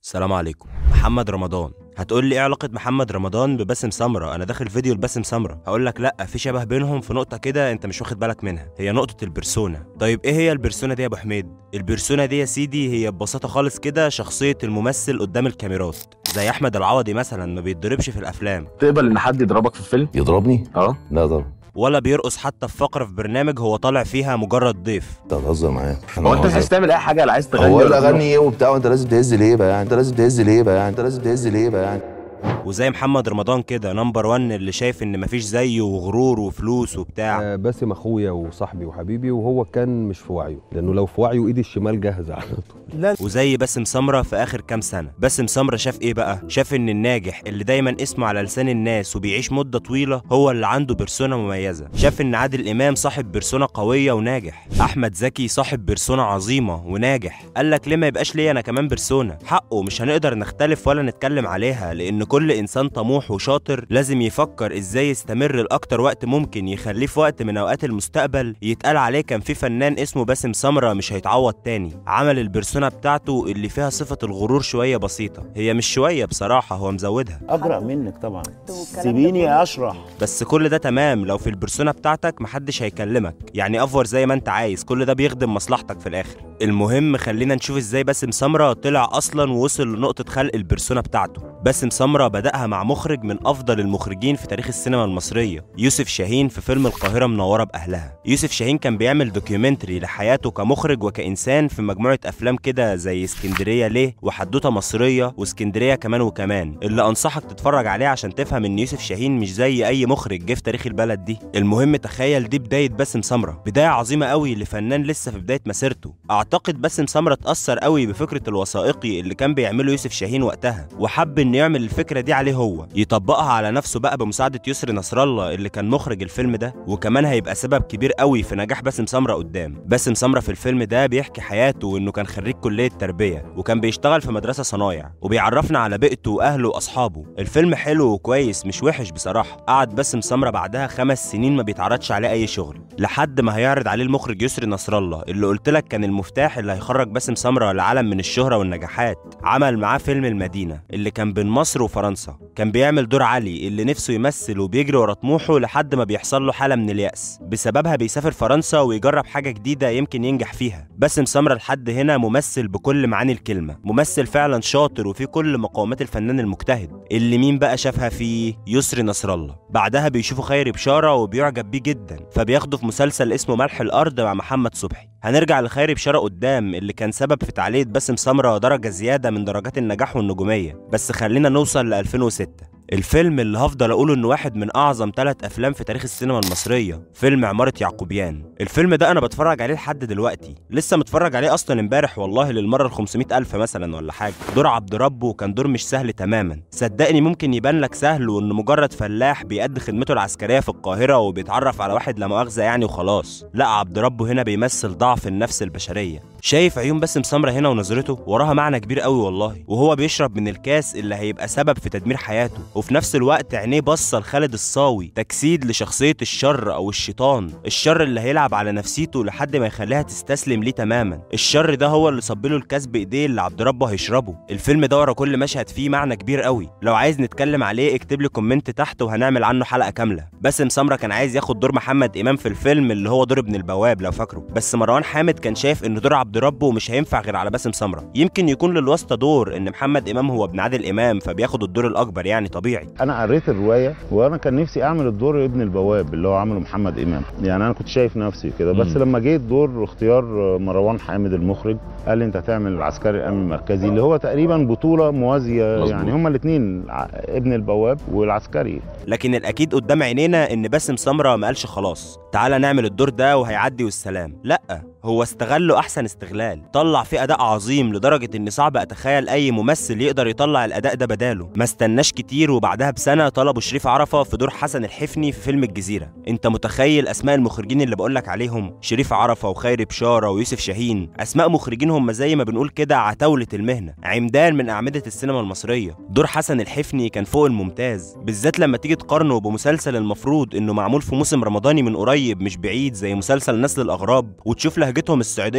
السلام عليكم محمد رمضان هتقول لي ايه علاقه محمد رمضان بباسم سمره انا داخل فيديو لباسم سمره هقول لك لا في شبه بينهم في نقطه كده انت مش واخد بالك منها هي نقطه البرسونا طيب ايه هي البرسونا دي يا ابو حميد البرسونا دي يا سيدي هي ببساطه خالص كده شخصيه الممثل قدام الكاميرات زي احمد العوضي مثلا ما بيتضربش في الافلام تقبل ان حد يضربك في الفيلم يضربني؟ اه لا طبعا ولا بيرقص حتى في فقره في برنامج هو طالع فيها مجرد ضيف انت هتهزر معايا هو انت مش عايز تعمل اي حاجه لا عايز تغني هو ولا ولا تروح؟ اغني ايه وبتاع وانت لازم تهز ليه بقى يعني انت لازم تهز ليه بقى يعني انت لازم تهز ليه بقى يعني وزي محمد رمضان كده نمبر 1 اللي شايف ان مفيش زيه وغرور وفلوس وبتاع آه، باسم اخويا وصاحبي وحبيبي وهو كان مش في وعيه لانه لو في وعيه ايدي الشمال جاهزه على طول وزي باسم سمرة في آخر كام سنة باسم سمرة شاف إيه بقى؟ شاف إن الناجح اللي دايما اسمه على لسان الناس وبيعيش مدة طويلة هو اللي عنده بيرسونا مميزة شاف إن عادل إمام صاحب بيرسونا قوية وناجح أحمد زكي صاحب بيرسونا عظيمة وناجح قال لك ليه ما يبقاش ليا أنا كمان بيرسونا حقه مش هنقدر نختلف ولا نتكلم عليها لأن كل إنسان طموح وشاطر لازم يفكر إزاي يستمر لأكتر وقت ممكن يخليه في وقت من أوقات المستقبل يتقال عليه كان في فنان اسمه باسم سمرة مش هيتعوض تاني عمل البيرسونا بتاعته اللي فيها صفة الغرور شوية بسيطة هي مش شوية بصراحة هو مزودها اجرأ منك طبعا والكلام ده سيبيني كله. اشرح بس كل ده تمام لو في البرسونا بتاعتك محدش هيكلمك يعني افور زي ما انت عايز كل ده بيخدم مصلحتك في الاخر المهم خلينا نشوف ازاي باسم سمرة طلع اصلا ووصل لنقطة خلق البرسونا بتاعته باسم سمرة بدأها مع مخرج من افضل المخرجين في تاريخ السينما المصرية يوسف شاهين في فيلم القاهرة منورة باهلها يوسف شاهين كان بيعمل دوكيومنتري لحياته كمخرج وكإنسان في مجموعة افلام كده زي اسكندرية ليه وحدوتة مصرية واسكندرية كمان وكمان اللي انصحك تتفرج عليه عشان تفهم ان يوسف شاهين مش زي اي مخرج جه في تاريخ البلد دي المهم تخيل دي بداية باسم سمرة بداية عظيمة قوي لفنان لسه في بداية مسيرته اعتقد باسم سمرة اتأثر قوي بفكرة الوثائقي اللي كان بيعمله يوسف شاهين وقتها وحب انه يعمل الفكرة دي عليه هو يطبقها على نفسه بقى بمساعدة يسري نصر الله اللي كان مخرج الفيلم ده وكمان هيبقى سبب كبير قوي في نجاح باسم سمرة قدام باسم سمرة في الفيلم ده بيحكي حياته وانه كان خريج كلية تربية وكان بيشتغل في مدرسة صنايع وبيعرفنا على بيئته واهله واصحابه الفيلم حلو وكويس مش وحش بصراحة قعد باسم سمرة بعدها خمس سنين ما بيتعرضش عليه اي شغل لحد ما هيعرض عليه المخرج يسري نصر الله اللي قلت لك كان المفتاح اللي هيخرج باسم سمرة لعالم من الشهرة والنجاحات عمل معاه فيلم المدينة اللي كان بين مصر وفرنسا كان بيعمل دور علي اللي نفسه يمثل وبيجري ورا طموحه لحد ما بيحصل له حالة من اليأس بسببها بيسافر فرنسا ويجرب حاجة جديدة يمكن ينجح فيها باسم سمرة لحد هنا ممثل بكل معاني الكلمة ممثل فعلا شاطر وفيه كل مقومات الفنان المجتهد اللي مين بقى شافها فيه يسري نصر الله بعدها بيشوفه خيري بشارة وبيعجب بيه جدا فبياخده في مسلسل اسمه ملح الأرض مع محمد صبحي هنرجع لخيري بشارة قدام اللي كان سبب في تعلية باسم سمرة درجة زيادة من درجات النجاح والنجومية بس خلينا نوصل ل 2006 الفيلم اللي هفضل اقوله انه واحد من اعظم ثلاث افلام في تاريخ السينما المصريه فيلم عماره يعقوبيان الفيلم ده انا بتفرج عليه لحد دلوقتي لسه متفرج عليه اصلا امبارح والله للمره ال الف مثلا ولا حاجه دور عبد ربه كان دور مش سهل تماما صدقني ممكن يبان لك سهل وانه مجرد فلاح بيأدي خدمته العسكريه في القاهره وبيتعرف على واحد لا مؤاخذه يعني وخلاص لا عبد ربه هنا بيمثل ضعف النفس البشريه شايف عيون باسم سمرة هنا ونظرته وراها معنى كبير قوي والله وهو بيشرب من الكاس اللي هيبقى سبب في تدمير حياته وفي نفس الوقت عينيه باصه لخالد الصاوي تجسيد لشخصيه الشر او الشيطان الشر اللي هيلعب على نفسيته لحد ما يخليها تستسلم ليه تماما الشر ده هو اللي صب له الكاس بايديه اللي عبد ربه هيشربه الفيلم ده ورا كل مشهد فيه معنى كبير قوي لو عايز نتكلم عليه اكتب لي كومنت تحت وهنعمل عنه حلقه كامله باسم سمرة كان عايز ياخد دور محمد امام في الفيلم اللي هو دور ابن البواب لو فاكره بس مروان حامد كان شايف ان دور عبد ربه مش هينفع غير على باسم سمرة يمكن يكون للواسطه دور ان محمد امام هو ابن عادل امام فبياخد الدور الاكبر يعني طبيعي انا قريت الروايه وانا كان نفسي اعمل الدور ابن البواب اللي هو عمله محمد امام يعني انا كنت شايف نفسي كده بس مم. لما جيت دور اختيار مروان حامد المخرج قال لي انت هتعمل العسكري الامن المركزي اللي هو تقريبا بطوله موازيه مظبوط. يعني هما الاثنين ابن البواب والعسكري لكن الاكيد قدام عينينا ان باسم سمرة ما قالش خلاص تعالى نعمل الدور ده وهيعدي والسلام لا هو استغله احسن استغلال طلع فيه اداء عظيم لدرجه ان صعب اتخيل اي ممثل يقدر يطلع الاداء ده بداله ما استناش كتير وبعدها بسنه طلبوا شريف عرفه في دور حسن الحفني في فيلم الجزيره انت متخيل اسماء المخرجين اللي بقولك عليهم شريف عرفه وخيري بشاره ويوسف شاهين اسماء مخرجين هم زي ما بنقول كده عتاوله المهنه عمدان من اعمده السينما المصريه دور حسن الحفني كان فوق الممتاز بالذات لما تيجي تقارنه بمسلسل المفروض انه معمول في موسم رمضاني من قريب مش بعيد زي مسلسل نسل الاغراب وتشوف لهجتهم السعوديه وهما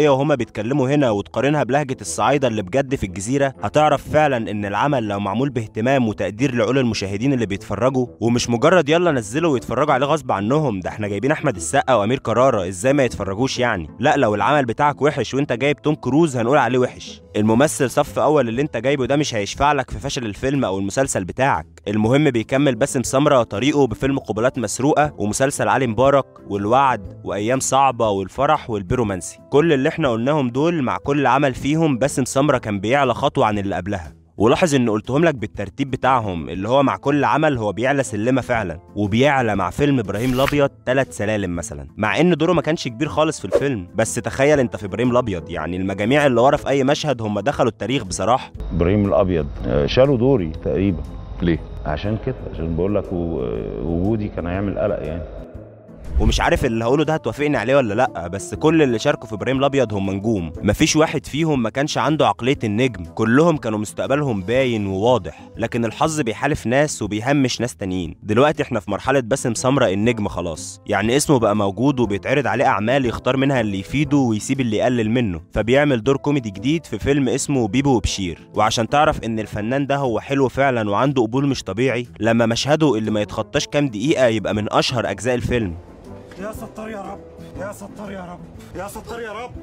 بيتكلموا هنا وتقارنها بلهجة الصعايدة اللي بجد في الجزيرة هتعرف فعلا ان العمل لو معمول باهتمام وتقدير لعقول المشاهدين اللي بيتفرجوا ومش مجرد يلا نزلوا ويتفرجوا عليه غصب عنهم ده احنا جايبين احمد السقا وامير كرارة ازاي ما يتفرجوش يعني لا لو العمل بتاعك وحش وانت جايب توم كروز هنقول عليه وحش الممثل صف اول اللي انت جايبه ده مش هيشفع لك في فشل الفيلم او المسلسل بتاعك المهم بيكمل باسم سمرة طريقه بفيلم قبلات مسروقة ومسلسل علي مبارك والوعد وايام صعبة والفرح والبيرومانسي كل اللي احنا قلناهم دول مع كل عمل فيهم باسم سمرة كان بيعلى خطوة عن اللي قبلها ولاحظ ان قلتهم لك بالترتيب بتاعهم اللي هو مع كل عمل هو بيعلى سلمه فعلا وبيعلى مع فيلم ابراهيم الابيض ثلاث سلالم مثلا مع ان دوره ما كانش كبير خالص في الفيلم بس تخيل انت في ابراهيم الابيض يعني المجاميع اللي ورا في اي مشهد هم دخلوا التاريخ بصراحه ابراهيم الابيض آه، شالوا دوري تقريبا ليه؟ عشان كده عشان بقول لك و- وجودي كان هيعمل قلق يعني ومش عارف اللي هقوله ده هتوافقني عليه ولا لا بس كل اللي شاركوا في ابراهيم الابيض هم نجوم مفيش واحد فيهم ما كانش عنده عقليه النجم كلهم كانوا مستقبلهم باين وواضح لكن الحظ بيحالف ناس وبيهمش ناس تانيين دلوقتي احنا في مرحله باسم سمرة النجم خلاص يعني اسمه بقى موجود وبيتعرض عليه اعمال يختار منها اللي يفيده ويسيب اللي يقلل منه فبيعمل دور كوميدي جديد في فيلم اسمه بيبو وبشير وعشان تعرف ان الفنان ده هو حلو فعلا وعنده قبول مش طبيعي لما مشهده اللي ما يتخطاش كام دقيقه يبقى من اشهر اجزاء الفيلم يا ستار يا رب يا ستار يا رب يا ستار يا رب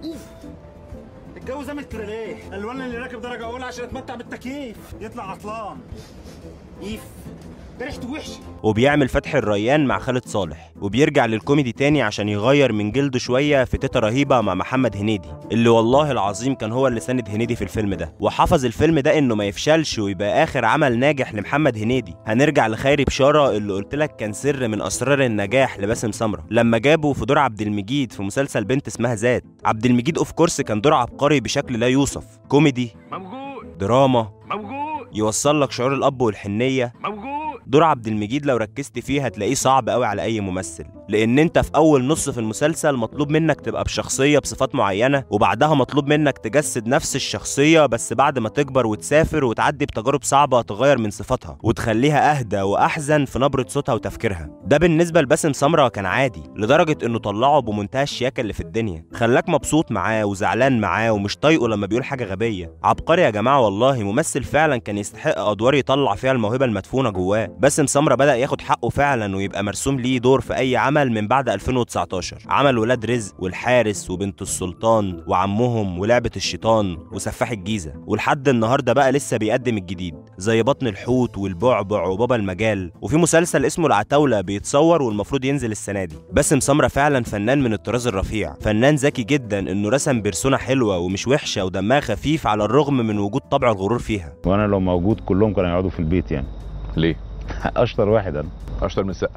الجو زمن كده ليه؟ الوان اللي راكب درجه اولى عشان يتمتع بالتكييف يطلع عطلان ايف ده ريحته وحشه وبيعمل فتح الريان مع خالد صالح وبيرجع للكوميدي تاني عشان يغير من جلده شوية في تيتا رهيبة مع محمد هنيدي اللي والله العظيم كان هو اللي ساند هنيدي في الفيلم ده وحفظ الفيلم ده انه ما يفشلش ويبقى اخر عمل ناجح لمحمد هنيدي هنرجع لخيري بشارة اللي قلت لك كان سر من اسرار النجاح لباسم سمرة لما جابه في دور عبد المجيد في مسلسل بنت اسمها ذات عبد المجيد اوف كورس كان دور عبقري بشكل لا يوصف كوميدي موجود دراما موجود يوصل لك شعور الاب والحنيه موجود دور عبد المجيد لو ركزت فيه هتلاقيه صعب قوي على اي ممثل لان انت في اول نص في المسلسل مطلوب منك تبقى بشخصيه بصفات معينه وبعدها مطلوب منك تجسد نفس الشخصيه بس بعد ما تكبر وتسافر وتعدي بتجارب صعبه تغير من صفاتها وتخليها اهدى واحزن في نبره صوتها وتفكيرها ده بالنسبه لباسم سمره كان عادي لدرجه انه طلعه بمنتهى الشياكه اللي في الدنيا خلاك مبسوط معاه وزعلان معاه ومش طايقه لما بيقول حاجه غبيه عبقري يا جماعه والله ممثل فعلا كان يستحق ادوار يطلع فيها الموهبه المدفونه جواه باسم سمره بدا ياخد حقه فعلا ويبقى مرسوم ليه دور في اي عمل من بعد 2019 عمل ولاد رزق والحارس وبنت السلطان وعمهم ولعبه الشيطان وسفاح الجيزه ولحد النهارده بقى لسه بيقدم الجديد زي بطن الحوت والبعبع وبابا المجال وفي مسلسل اسمه العتاوله بيتصور والمفروض ينزل السنه دي باسم سمره فعلا فنان من الطراز الرفيع فنان ذكي جدا انه رسم بيرسونا حلوه ومش وحشه ودمها خفيف على الرغم من وجود طبع الغرور فيها وانا لو موجود كلهم كانوا يقعدوا في البيت يعني ليه؟ اشطر واحد انا اشطر من السقا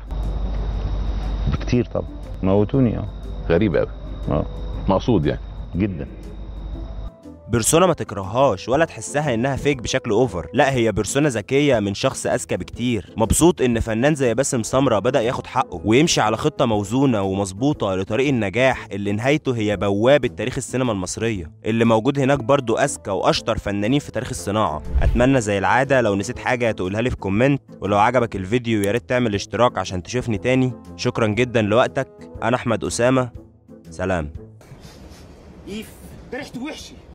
بكتير طبعا موتوني اه غريب قوي اه مقصود يعني جدا بيرسونا ما تكرههاش ولا تحسها انها فيك بشكل اوفر لا هي بيرسونا ذكيه من شخص اذكى بكتير مبسوط ان فنان زي باسم سمره بدا ياخد حقه ويمشي على خطه موزونه ومظبوطه لطريق النجاح اللي نهايته هي بوابه تاريخ السينما المصريه اللي موجود هناك برضو اذكى واشطر فنانين في تاريخ الصناعه اتمنى زي العاده لو نسيت حاجه تقولها لي في كومنت ولو عجبك الفيديو يا ريت تعمل اشتراك عشان تشوفني تاني شكرا جدا لوقتك انا احمد اسامه سلام ايف ده ريحته وحشه